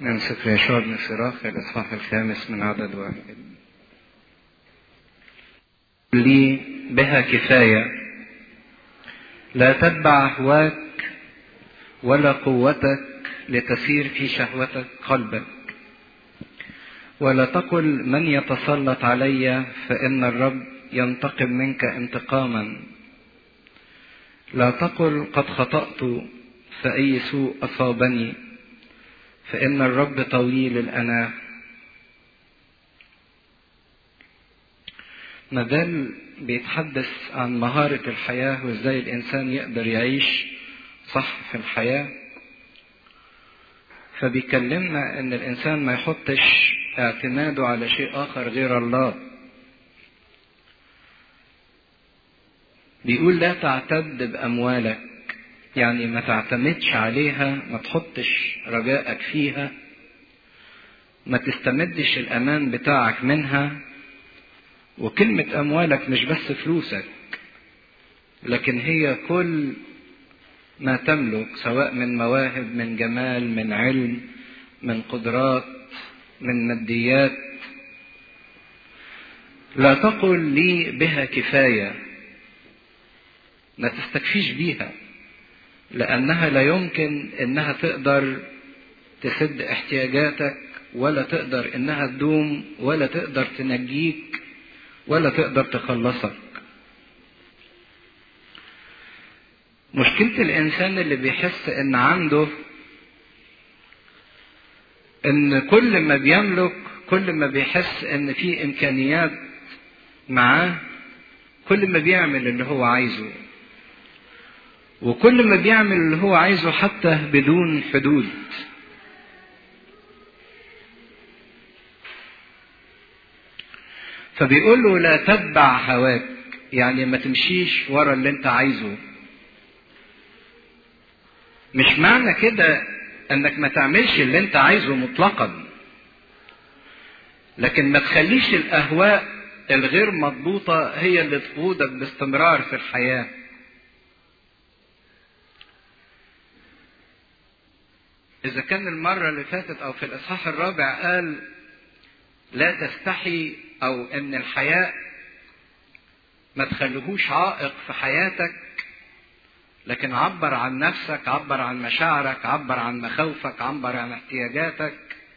من سفر يشوع بن سراخ الإصحاح الخامس من عدد واحد لي بها كفاية لا تتبع هواك ولا قوتك لتسير في شهوتك قلبك ولا تقل من يتسلط علي فإن الرب ينتقم منك انتقاما لا تقل قد خطأت فأي سوء أصابني فإن الرب طويل الأناة مازال بيتحدث عن مهارة الحياة وإزاي الإنسان يقدر يعيش صح في الحياة فبيكلمنا إن الإنسان ما يحطش اعتماده على شيء آخر غير الله بيقول لا تعتد بأموالك يعني ما تعتمدش عليها ما تحطش رجائك فيها ما تستمدش الأمان بتاعك منها وكلمة أموالك مش بس فلوسك لكن هي كل ما تملك سواء من مواهب من جمال من علم من قدرات من ماديات لا تقل لي بها كفايه ما تستكفيش بيها لانها لا يمكن انها تقدر تسد احتياجاتك ولا تقدر انها تدوم ولا تقدر تنجيك ولا تقدر تخلصك مشكلة الإنسان اللي بيحس إن عنده إن كل ما بيملك كل ما بيحس إن في إمكانيات معاه كل ما بيعمل اللي هو عايزه وكل ما بيعمل اللي هو عايزه حتى بدون حدود فبيقول له لا تتبع هواك يعني ما تمشيش ورا اللي انت عايزه مش معنى كده انك ما تعملش اللي انت عايزه مطلقا لكن ما تخليش الاهواء الغير مضبوطه هي اللي تقودك باستمرار في الحياه إذا كان المرة اللي فاتت أو في الإصحاح الرابع قال لا تستحي أو إن الحياء ما تخليهوش عائق في حياتك لكن عبر عن نفسك عبر عن مشاعرك عبر عن مخاوفك عبر عن احتياجاتك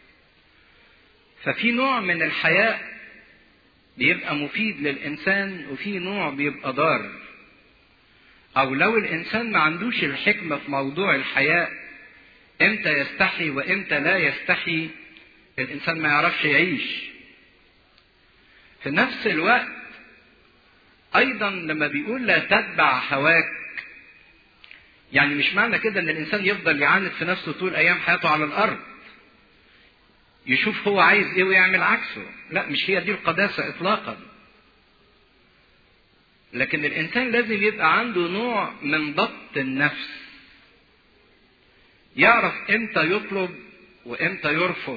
ففي نوع من الحياء بيبقى مفيد للإنسان وفي نوع بيبقى ضار أو لو الإنسان ما عندوش الحكمة في موضوع الحياء امتى يستحي وامتى لا يستحي الانسان ما يعرفش يعيش في نفس الوقت ايضا لما بيقول لا تتبع هواك يعني مش معنى كده ان الانسان يفضل يعاند في نفسه طول ايام حياته على الارض يشوف هو عايز ايه ويعمل عكسه لا مش هي دي القداسه اطلاقا لكن الانسان لازم يبقى عنده نوع من ضبط النفس يعرف امتى يطلب وامتى يرفض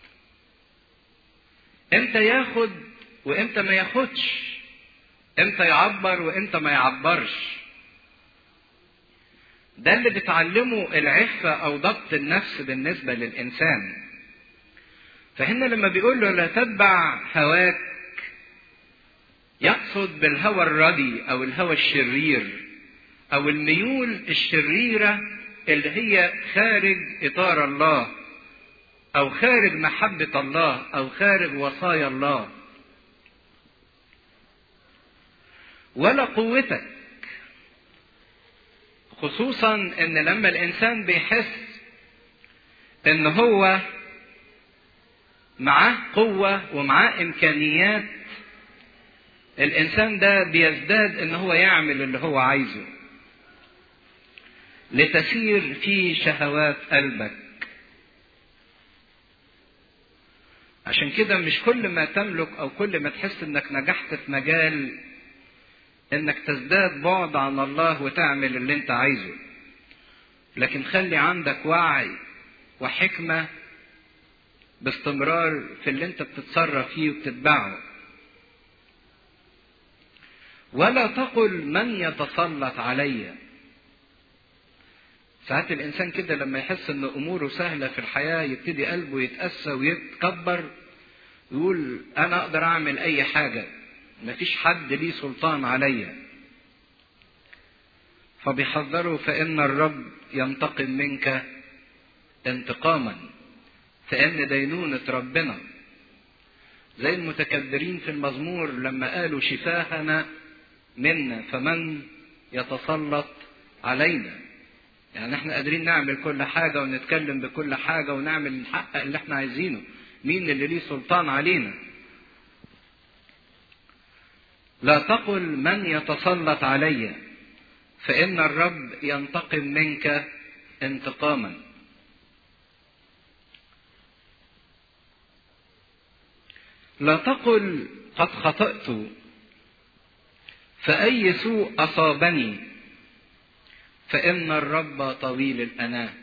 امتى ياخد وامتى ما ياخدش امتى يعبر وامتى ما يعبرش ده اللي بتعلمه العفة او ضبط النفس بالنسبة للانسان فهنا لما بيقول له لا تتبع هواك يقصد بالهوى الردي او الهوى الشرير او الميول الشريره اللي هي خارج اطار الله او خارج محبه الله او خارج وصايا الله ولا قوتك خصوصا ان لما الانسان بيحس ان هو معاه قوه ومعاه امكانيات الانسان ده بيزداد ان هو يعمل اللي هو عايزه لتسير في شهوات قلبك عشان كده مش كل ما تملك او كل ما تحس انك نجحت في مجال انك تزداد بعد عن الله وتعمل اللي انت عايزه لكن خلي عندك وعي وحكمة باستمرار في اللي انت بتتصرف فيه وبتتبعه ولا تقل من يتسلط علي ساعات الإنسان كده لما يحس إن أموره سهلة في الحياة يبتدي قلبه يتأسى ويتكبر يقول أنا أقدر أعمل أي حاجة مفيش حد ليه سلطان عليا فبيحذروا فإن الرب ينتقم منك انتقاما فإن دينونة ربنا زي المتكبرين في المزمور لما قالوا شفاهنا منا فمن يتسلط علينا يعني احنا قادرين نعمل كل حاجة ونتكلم بكل حاجة ونعمل نحقق اللي احنا عايزينه مين اللي ليه سلطان علينا لا تقل من يتسلط علي فإن الرب ينتقم منك انتقاما لا تقل قد خطأت فأي سوء أصابني فإن الرب طويل الأناة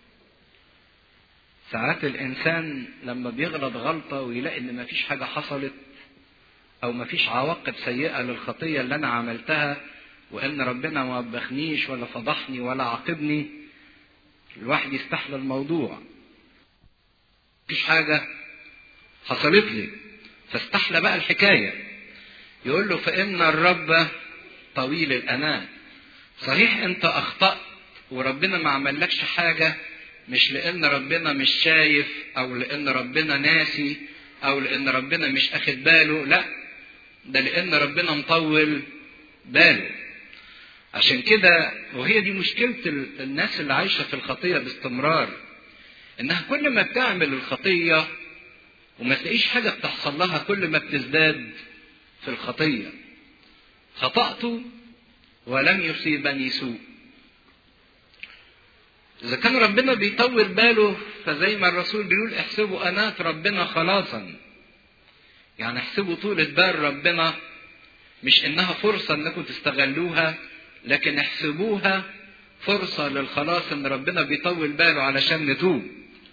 ساعات الإنسان لما بيغلط غلطة ويلاقي إن مفيش حاجة حصلت أو مفيش عواقب سيئة للخطية اللي أنا عملتها وإن ربنا ما وبخنيش ولا فضحني ولا عاقبني الواحد يستحلى الموضوع مفيش حاجة حصلت لي فاستحلى بقى الحكاية يقول له فإن الرب طويل الأناة صحيح أنت أخطأت وربنا ما عملكش حاجة مش لأن ربنا مش شايف أو لأن ربنا ناسي أو لأن ربنا مش أخد باله لا ده لأن ربنا مطول باله عشان كده وهي دي مشكلة الناس اللي عايشة في الخطية باستمرار إنها كل ما بتعمل الخطية وما تلاقيش حاجة بتحصل لها كل ما بتزداد في الخطية خطأت ولم يصيبني سوء إذا كان ربنا بيطول باله فزي ما الرسول بيقول احسبوا أنات ربنا خلاصا يعني احسبوا طولة بال ربنا مش إنها فرصة إنكم تستغلوها لكن احسبوها فرصة للخلاص إن ربنا بيطول باله علشان نتوب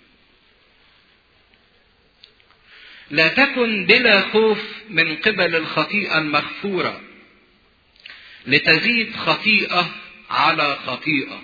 لا تكن بلا خوف من قبل الخطيئة المغفورة لتزيد خطيئة على خطيئة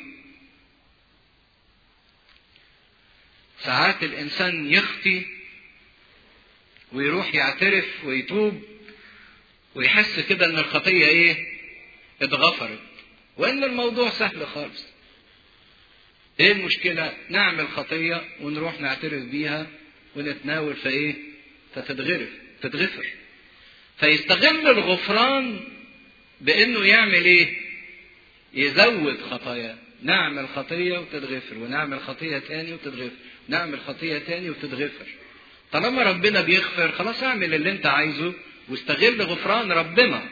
ساعات الإنسان يخطي ويروح يعترف ويتوب ويحس كده إن الخطية إيه؟ اتغفرت وإن الموضوع سهل خالص. إيه المشكلة؟ نعمل خطية ونروح نعترف بيها ونتناول فإيه؟ فتتغرف تتغفر. فيستغل الغفران بإنه يعمل إيه؟ يزود خطاياه. نعمل خطية وتتغفر ونعمل خطية تاني وتتغفر نعمل خطية تاني وتتغفر طالما ربنا بيغفر خلاص اعمل اللي انت عايزه واستغل غفران ربنا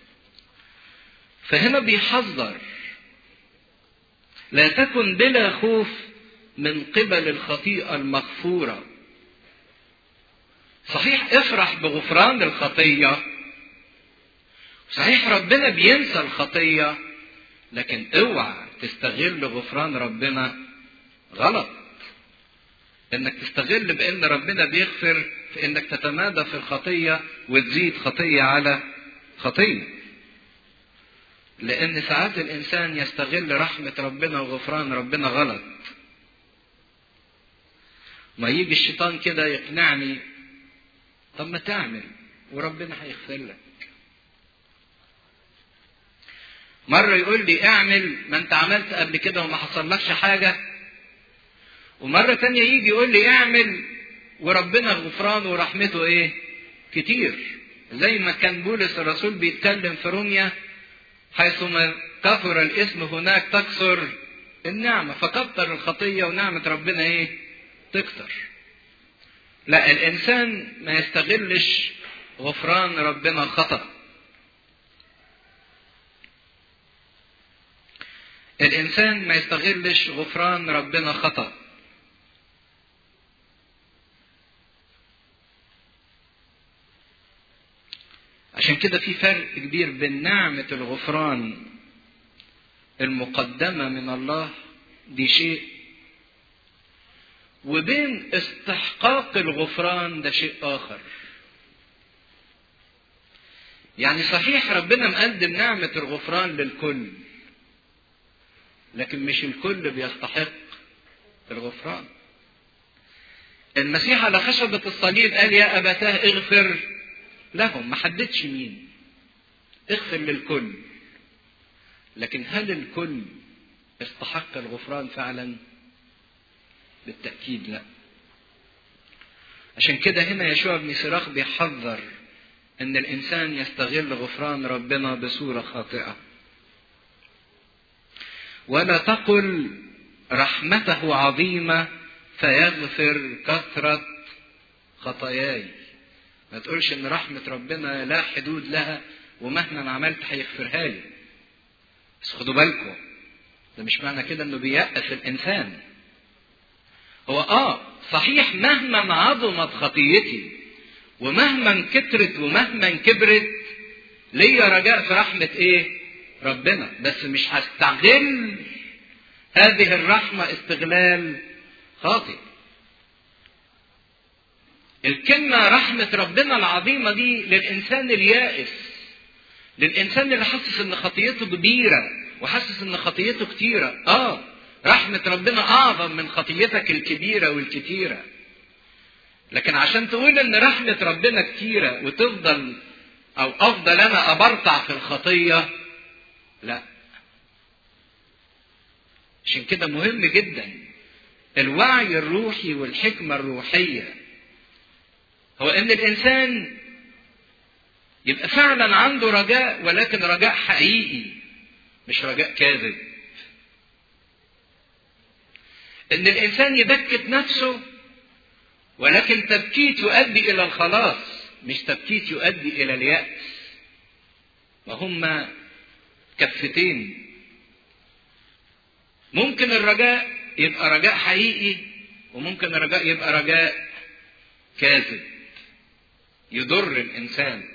فهنا بيحذر لا تكن بلا خوف من قبل الخطيئة المغفورة صحيح افرح بغفران الخطية صحيح ربنا بينسى الخطية لكن اوعى تستغل غفران ربنا غلط انك تستغل بان ربنا بيغفر في انك تتمادى في الخطيه وتزيد خطيه على خطيه لان ساعات الانسان يستغل رحمه ربنا وغفران ربنا غلط ما يجي الشيطان كده يقنعني طب ما تعمل وربنا هيغفر لك مرة يقول لي اعمل ما انت عملت قبل كده وما حصلكش حاجة ومرة تانية يجي يقول لي اعمل وربنا غفرانه ورحمته ايه كتير زي ما كان بولس الرسول بيتكلم في روميا حيثما كثر الاسم هناك تكثر النعمة فكتر الخطية ونعمة ربنا ايه تكتر لا الانسان ما يستغلش غفران ربنا خطأ الإنسان ما يستغلش غفران ربنا خطأ عشان كده في فرق كبير بين نعمة الغفران المقدمة من الله دي شيء وبين استحقاق الغفران ده شيء آخر يعني صحيح ربنا مقدم نعمة الغفران للكل لكن مش الكل بيستحق الغفران المسيح على خشبة الصليب قال يا أبتاه اغفر لهم ما حددش مين اغفر للكل لكن هل الكل استحق الغفران فعلا بالتأكيد لا عشان كده هنا يشوع بن سراخ بيحذر ان الانسان يستغل غفران ربنا بصورة خاطئة ولا تقل رحمته عظيمة فيغفر كثرة خطاياي ما تقولش ان رحمة ربنا لا حدود لها ومهما انا عملت هيغفرها لي بس خدوا بالكم ده مش معنى كده انه بيأس الانسان هو اه صحيح مهما عظمت خطيتي ومهما كترت ومهما كبرت ليا رجاء في رحمة ايه ربنا بس مش هستغل هذه الرحمة استغلال خاطئ الكلمة رحمة ربنا العظيمة دي للإنسان اليائس للإنسان اللي حاسس إن خطيته كبيرة وحاسس إن خطيته كتيرة آه رحمة ربنا أعظم من خطيتك الكبيرة والكتيرة لكن عشان تقول إن رحمة ربنا كتيرة وتفضل أو أفضل أنا أبرطع في الخطية لا عشان كده مهم جدا الوعي الروحي والحكمة الروحية هو ان الانسان يبقى فعلا عنده رجاء ولكن رجاء حقيقي مش رجاء كاذب ان الانسان يبكت نفسه ولكن تبكيت يؤدي الى الخلاص مش تبكيت يؤدي الى اليأس وهما كفتين ممكن الرجاء يبقى رجاء حقيقي وممكن الرجاء يبقى رجاء كاذب يضر الانسان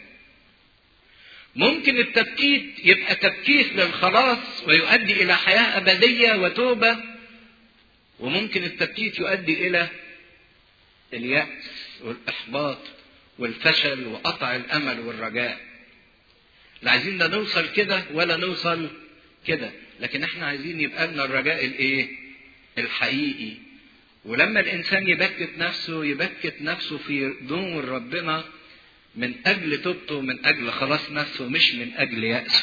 ممكن التبكيت يبقى تبكيت للخلاص ويؤدي الى حياه ابديه وتوبه وممكن التبكيت يؤدي الى الياس والاحباط والفشل وقطع الامل والرجاء لا عايزين لا نوصل كده ولا نوصل كده لكن احنا عايزين يبقى لنا الرجاء الايه الحقيقي ولما الانسان يبكت نفسه يبكت نفسه في نور ربنا من اجل توبته من اجل خلاص نفسه مش من اجل يأسه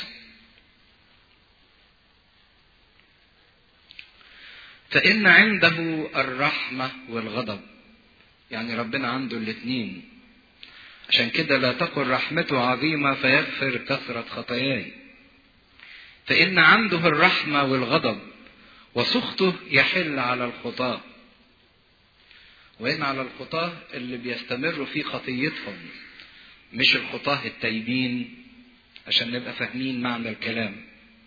فإن عنده الرحمة والغضب يعني ربنا عنده الاثنين عشان كده لا تقل رحمته عظيمة فيغفر كثرة خطاياي فإن عنده الرحمة والغضب وسخطه يحل على الخطاة وإن على الخطاة اللي بيستمروا في خطيتهم مش الخطاة التايبين عشان نبقى فاهمين معنى الكلام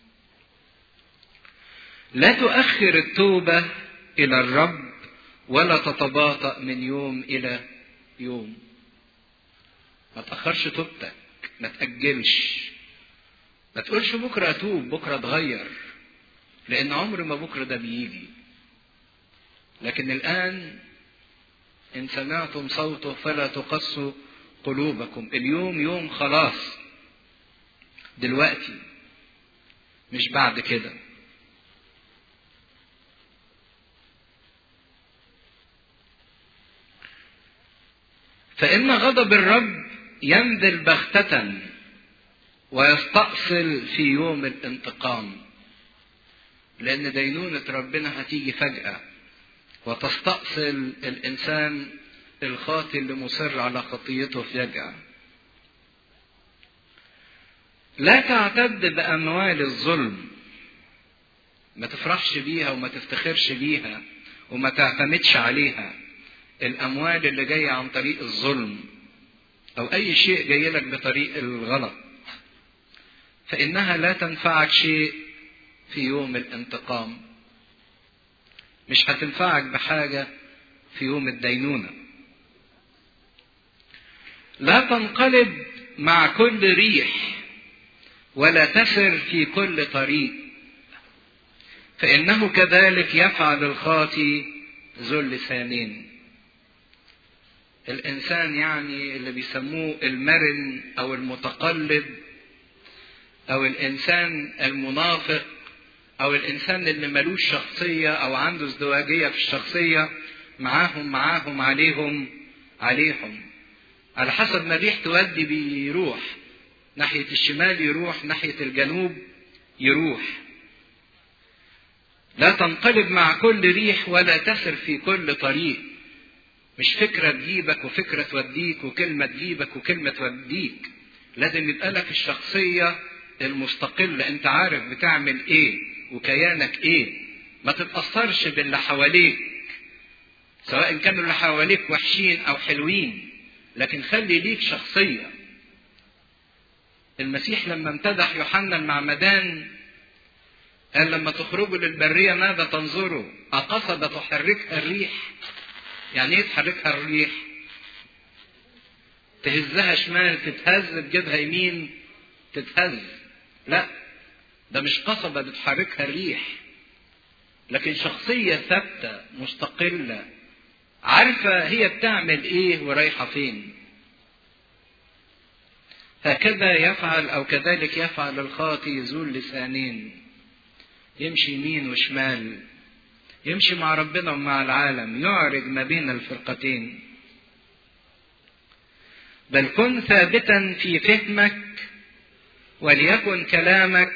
لا تؤخر التوبة إلى الرب ولا تتباطأ من يوم إلى يوم ما تأخرش توبتك ما تأجلش ما تقولش بكرة أتوب بكرة أتغير لأن عمر ما بكرة ده بيجي لكن الآن إن سمعتم صوته فلا تقسوا قلوبكم اليوم يوم خلاص دلوقتي مش بعد كده فإن غضب الرب ينزل بغتة ويستأصل في يوم الانتقام لأن دينونة ربنا هتيجي فجأة وتستأصل الإنسان الخاطئ اللي مصر على خطيته فجأة لا تعتد بأموال الظلم ما تفرحش بيها وما تفتخرش بيها وما تعتمدش عليها الأموال اللي جاية عن طريق الظلم أو أي شيء جاي لك بطريق الغلط فإنها لا تنفعك شيء في يوم الانتقام مش هتنفعك بحاجة في يوم الدينونة لا تنقلب مع كل ريح ولا تسر في كل طريق فإنه كذلك يفعل الخاطي ذو اللسانين الإنسان يعني اللي بيسموه المرن أو المتقلب أو الإنسان المنافق او الانسان اللي ملوش شخصية او عنده ازدواجية في الشخصية معاهم معاهم عليهم عليهم على حسب ما الريح تودي بيروح ناحية الشمال يروح ناحية الجنوب يروح لا تنقلب مع كل ريح ولا تسر في كل طريق مش فكرة تجيبك وفكرة توديك وكلمة تجيبك وكلمة توديك لازم يبقى لك الشخصية المستقلة انت عارف بتعمل ايه وكيانك ايه ما تتأثرش باللي حواليك سواء كانوا اللي حواليك وحشين او حلوين لكن خلي ليك شخصية المسيح لما امتدح يوحنا المعمدان قال لما تخرجوا للبرية ماذا تنظروا أقصد تحركها الريح يعني ايه تحركها الريح تهزها شمال تتهز تجيبها يمين تتهز لا ده مش قصبة بتحركها الريح لكن شخصية ثابتة مستقلة عارفة هي بتعمل ايه ورايحة فين هكذا يفعل او كذلك يفعل الخاطي ذو اللسانين يمشي يمين وشمال يمشي مع ربنا ومع العالم يعرج ما بين الفرقتين بل كن ثابتا في فهمك وليكن كلامك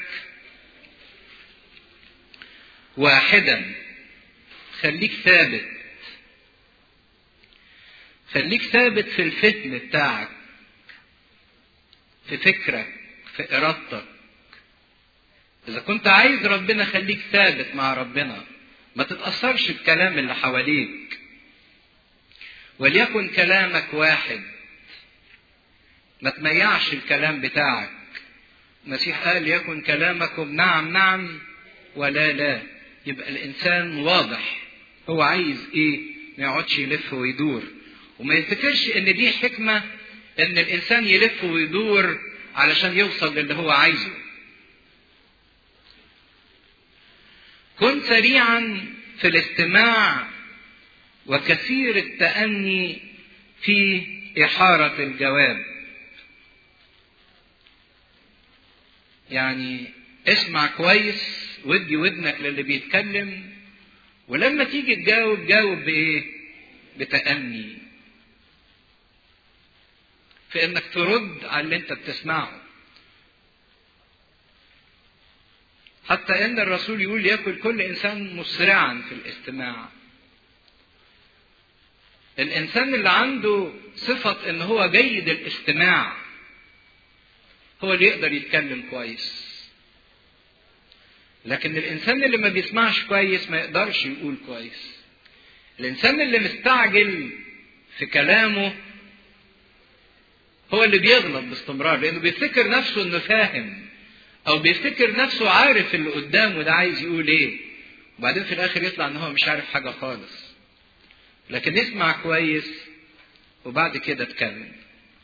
واحدا خليك ثابت خليك ثابت في الفهم بتاعك في فكرك في ارادتك اذا كنت عايز ربنا خليك ثابت مع ربنا ما تتاثرش بكلام اللي حواليك وليكن كلامك واحد ما تميعش الكلام بتاعك المسيح قال يكن كلامكم نعم نعم ولا لا يبقى الانسان واضح هو عايز ايه ما يقعدش يلف ويدور وما يفتكرش ان دي حكمه ان الانسان يلف ويدور علشان يوصل للي هو عايزه كن سريعا في الاستماع وكثير التأني في إحارة الجواب. يعني اسمع كويس ودي ودنك للي بيتكلم ولما تيجي تجاوب جاوب بإيه؟ بتأني. في إنك ترد على اللي أنت بتسمعه. حتى ان الرسول يقول ياكل كل انسان مسرعا في الاستماع الانسان اللي عنده صفة ان هو جيد الاستماع هو اللي يقدر يتكلم كويس لكن الانسان اللي ما بيسمعش كويس ما يقدرش يقول كويس الانسان اللي مستعجل في كلامه هو اللي بيغلط باستمرار لانه بيفتكر نفسه انه فاهم او بيفتكر نفسه عارف اللي قدامه ده عايز يقول ايه وبعدين في الاخر يطلع ان هو مش عارف حاجه خالص لكن اسمع كويس وبعد كده اتكلم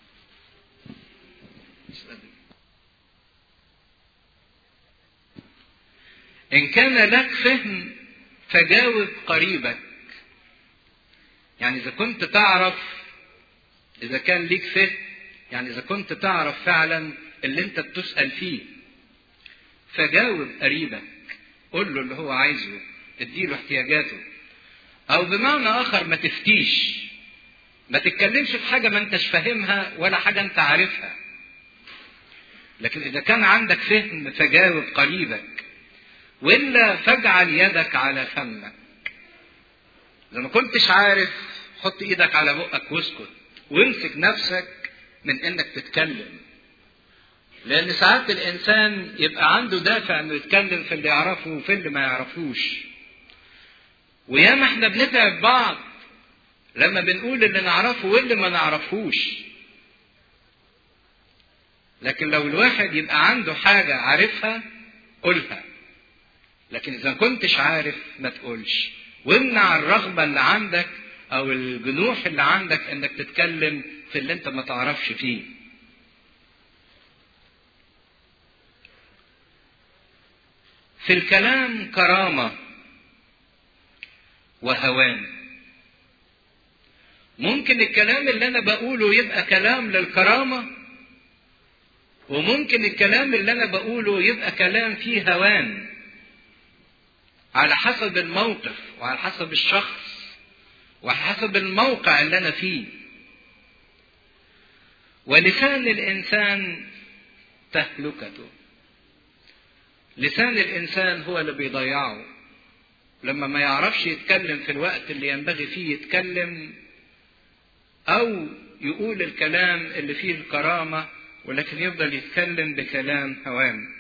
ان كان لك فهم فجاوب قريبك يعني اذا كنت تعرف اذا كان ليك فهم يعني اذا كنت تعرف فعلا اللي انت بتسال فيه فجاوب قريبك قول له اللي هو عايزه اديله احتياجاته او بمعنى اخر ما تفتيش ما تتكلمش في حاجة ما انتش فاهمها ولا حاجة انت عارفها لكن اذا كان عندك فهم فجاوب قريبك والا فاجعل يدك على فمك اذا ما كنتش عارف حط ايدك على بقك واسكت وامسك نفسك من انك تتكلم لأن ساعات الإنسان يبقى عنده دافع إنه يتكلم في اللي يعرفه وفي اللي ما يعرفوش. وياما إحنا بنتعب بعض لما بنقول اللي نعرفه واللي ما نعرفوش. لكن لو الواحد يبقى عنده حاجة عارفها قولها. لكن إذا كنتش عارف ما تقولش. وامنع الرغبة اللي عندك أو الجنوح اللي عندك إنك تتكلم في اللي أنت ما تعرفش فيه. في الكلام كرامة وهوان ممكن الكلام اللي أنا بقوله يبقى كلام للكرامة وممكن الكلام اللي أنا بقوله يبقى كلام فيه هوان على حسب الموقف وعلى حسب الشخص وعلى حسب الموقع اللي انا فيه ولسان الانسان تهلكته لسان الانسان هو اللي بيضيعه لما ما يعرفش يتكلم في الوقت اللي ينبغي فيه يتكلم او يقول الكلام اللي فيه الكرامه ولكن يفضل يتكلم بكلام هوام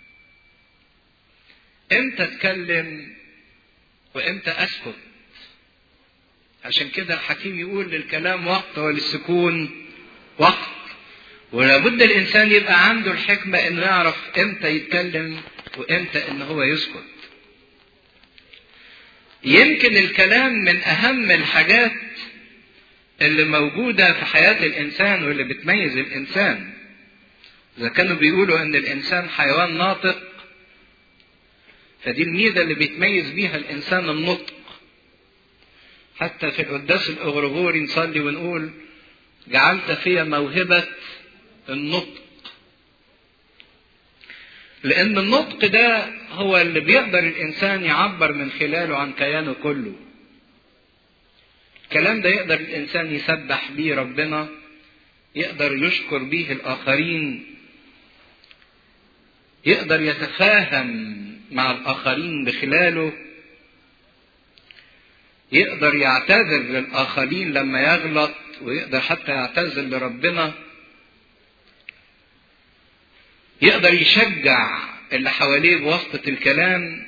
امتى اتكلم وامتى اسكت عشان كده الحكيم يقول للكلام وقت وللسكون وقت ولابد الانسان يبقى عنده الحكمه انه يعرف امتى يتكلم وامتى ان هو يسكت يمكن الكلام من اهم الحاجات اللي موجوده في حياه الانسان واللي بتميز الانسان اذا كانوا بيقولوا ان الانسان حيوان ناطق فدي الميزه اللي بيتميز بيها الانسان النطق حتى في القداس الاغرغوري نصلي ونقول جعلت في موهبه النطق لان النطق ده هو اللي بيقدر الانسان يعبر من خلاله عن كيانه كله الكلام ده يقدر الانسان يسبح بيه ربنا يقدر يشكر بيه الاخرين يقدر يتفاهم مع الاخرين بخلاله يقدر يعتذر للاخرين لما يغلط ويقدر حتى يعتذر لربنا يقدر يشجع اللي حواليه بواسطة الكلام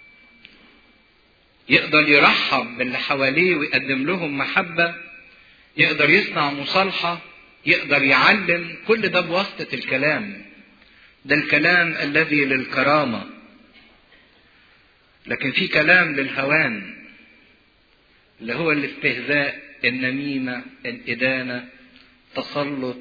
يقدر يرحب باللي حواليه ويقدم لهم محبة يقدر يصنع مصالحة يقدر يعلم كل ده بواسطة الكلام ده الكلام الذي للكرامة لكن في كلام للهوان اللي هو الاستهزاء النميمة الإدانة تسلط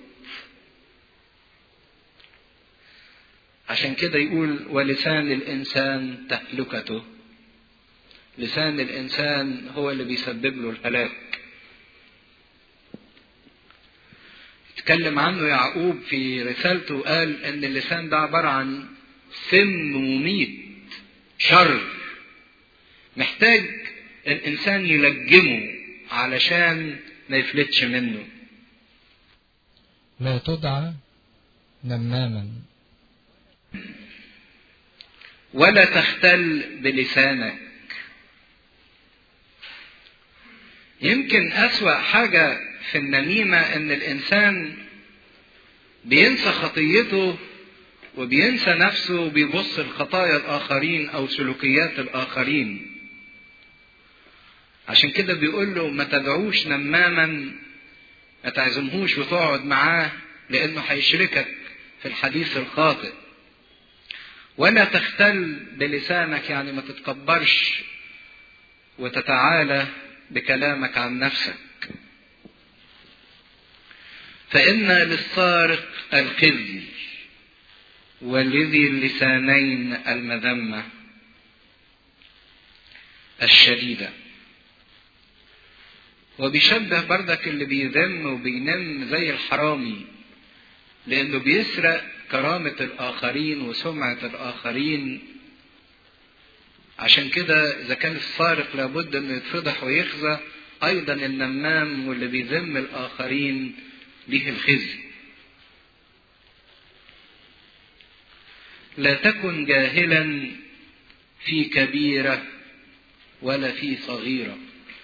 عشان كده يقول ولسان الإنسان تهلكته لسان الإنسان هو اللي بيسبب له الهلاك اتكلم عنه يعقوب في رسالته وقال ان اللسان ده عبارة عن سم مميت شر محتاج الانسان يلجمه علشان ما يفلتش منه لا تدعى نماما ولا تختل بلسانك يمكن اسوا حاجه في النميمه ان الانسان بينسى خطيته وبينسى نفسه وبيبص لخطايا الاخرين او سلوكيات الاخرين عشان كده بيقول له ما تدعوش نماما ما تعزمهوش وتقعد معاه لانه هيشركك في الحديث الخاطئ ولا تختل بلسانك يعني ما تتكبرش وتتعالى بكلامك عن نفسك فإن للسارق الخزي ولذي اللسانين المذمة الشديدة وبيشبه بردك اللي بيذم وبينم زي الحرامي لأنه بيسرق كرامة الآخرين وسمعة الآخرين عشان كده إذا كان السارق لابد إنه يتفضح ويخزى أيضا النمام واللي بيذم الآخرين ليه الخزي لا تكن جاهلا في كبيرة ولا في صغيرة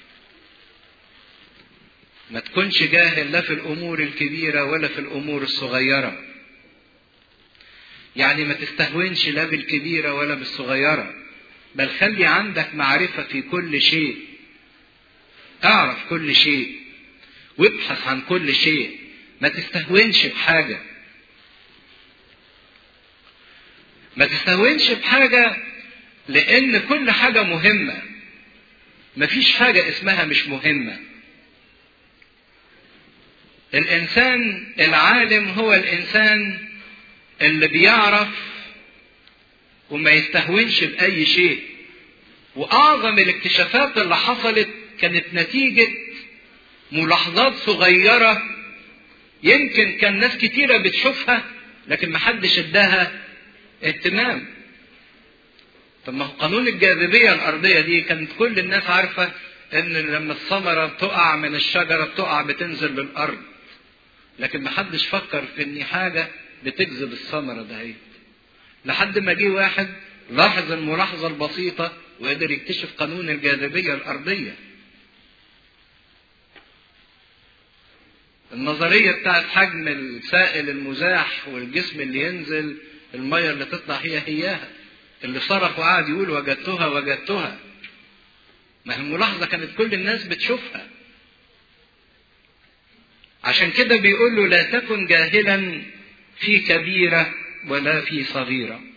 ما تكونش جاهل لا في الأمور الكبيرة ولا في الأمور الصغيرة يعني ما تستهونش لا بالكبيرة ولا بالصغيرة بل خلي عندك معرفة في كل شيء اعرف كل شيء وابحث عن كل شيء ما تستهونش بحاجة ما تستهونش بحاجة لأن كل حاجة مهمة مفيش حاجة اسمها مش مهمة الإنسان العالم هو الإنسان اللي بيعرف وما يستهونش بأي شيء وأعظم الاكتشافات اللي حصلت كانت نتيجة ملاحظات صغيرة يمكن كان ناس كتيرة بتشوفها لكن محدش اداها اهتمام طب ما هو قانون الجاذبية الأرضية دي كانت كل الناس عارفة إن لما الثمرة بتقع من الشجرة بتقع بتنزل للأرض. لكن محدش فكر في إن حاجة بتجذب الثمرة دهيت. لحد ما جه واحد لاحظ الملاحظة البسيطة وقدر يكتشف قانون الجاذبية الأرضية. النظرية بتاعت حجم السائل المزاح والجسم اللي ينزل المية اللي تطلع هي هياها اللي صرخ وقعد يقول وجدتها وجدتها ما هي الملاحظة كانت كل الناس بتشوفها عشان كده بيقول له لا تكن جاهلا في كبيرة ولا في صغيرة